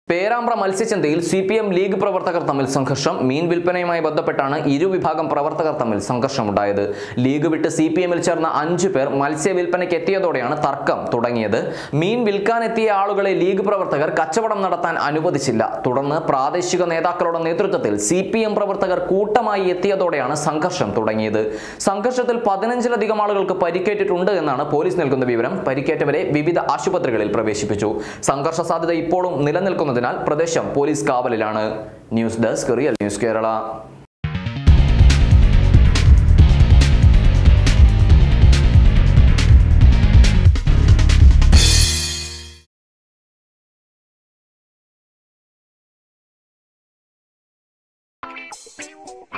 പേരാമ്പ്ര മത്സ്യചന്തയിൽ C P M League പ്രവർത്തകർ തമ്മിൽ സംഘർഷം മീൻ വിൽപ്പനയുമായി ബന്ധപ്പെട്ടാണ് ഇരുവിഭാഗം പ്രവർത്തകർ തമ്മിൽ സംഘർഷമുണ്ടായത് ലീഗ് വിട്ട് സി പി എമ്മിൽ ചേർന്ന അഞ്ചു പേർ മത്സ്യ വിൽപ്പനയ്ക്ക് എത്തിയതോടെയാണ് തർക്കം തുടങ്ങിയത് മീൻ വിൽക്കാനെത്തിയ ആളുകളെ ലീഗ് പ്രവർത്തകർ കച്ചവടം നടത്താൻ അനുവദിച്ചില്ല തുടർന്ന് പ്രാദേശിക നേതാക്കളുടെ നേതൃത്വത്തിൽ സി പി എം പ്രവർത്തകർ കൂട്ടമായി എത്തിയതോടെയാണ് സംഘർഷം തുടങ്ങിയത് സംഘർഷത്തിൽ പതിനഞ്ചിലധികം ആളുകൾക്ക് പരിക്കേറ്റിട്ടുണ്ട് എന്നാണ് പോലീസ് നൽകുന്ന വിവരം പരിക്കേറ്റവരെ വിവിധ ആശുപത്രികളിൽ പ്രവേശിപ്പിച്ചു സംഘർഷ സാധ്യത ഇപ്പോഴും നിലനിൽക്കുന്നതിനാൽ പ്രദേശം പോലീസ് കാവലിലാണ് news desk real news Kerala Thank you.